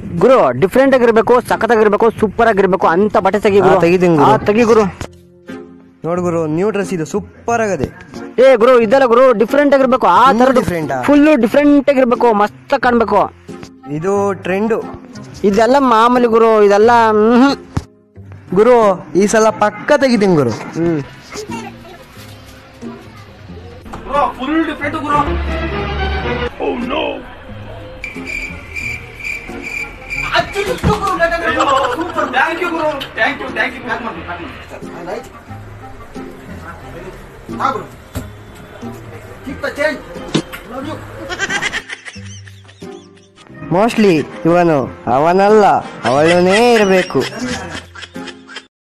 ಗುರು different ಆಗಿರ್ಬೇಕು ಸಖತ್ತಾಗಿರ್ಬೇಕು super ಆಗಿರ್ಬೇಕು ಅಂತ ಬಟ್ಟೆ ತೆಗಿ ಗುರು ಹಾ, ತೆಗಿತೀನಿ ಗುರು. ಹಾ, ತೆಗಿ ಗುರು ನೋಡ್ ಗುರು ನ್ಯೂ ಡ್ರೆಸ್ ಇದು ಸೂಪರ್ ಆಗದೆ ಏ ಗುರು ಇದೆಲ್ಲ ಗುರು ಡಿಫ್ರೆಂಟ್ ಆಗಿರ್ಬೇಕು ಆ ಇನ್ನೂ ತರ different ಆ? ಫುಲ್ ಡಿಫ್ರೆಂಟ್ ಆಗಿರ್ಬೇಕು ಮಸ್ತ್ ಕಾಣ್ಬೇಕು ಇದು ಟ್ರೆಂಡು ಇದೆಲ್ಲ ಮಾಮೂಲಿ ಗುರು ಇದೆಲ್ಲ ಮ್ಹೂ. ಗುರು ಈ ಸಲ ಪಕ್ಕ ತೆಗಿತೀನಿ ಗುರು ಹ್ಮ್ ಫುಲ್ ಡಿಫ್ರೆಂಟ್ ಗುರು ಥ್ಯಾಂಕ್ ಯು ಗುರು thank you thank you pack ಮಾಡಿ ಪ್ಯಾಕ್ ಮಾಡಿ ಮೋಸ್ಟ್ಲಿ ಇವನು ಅವನಲ್ಲ ಅವಳನೇ ಇರಬೇಕು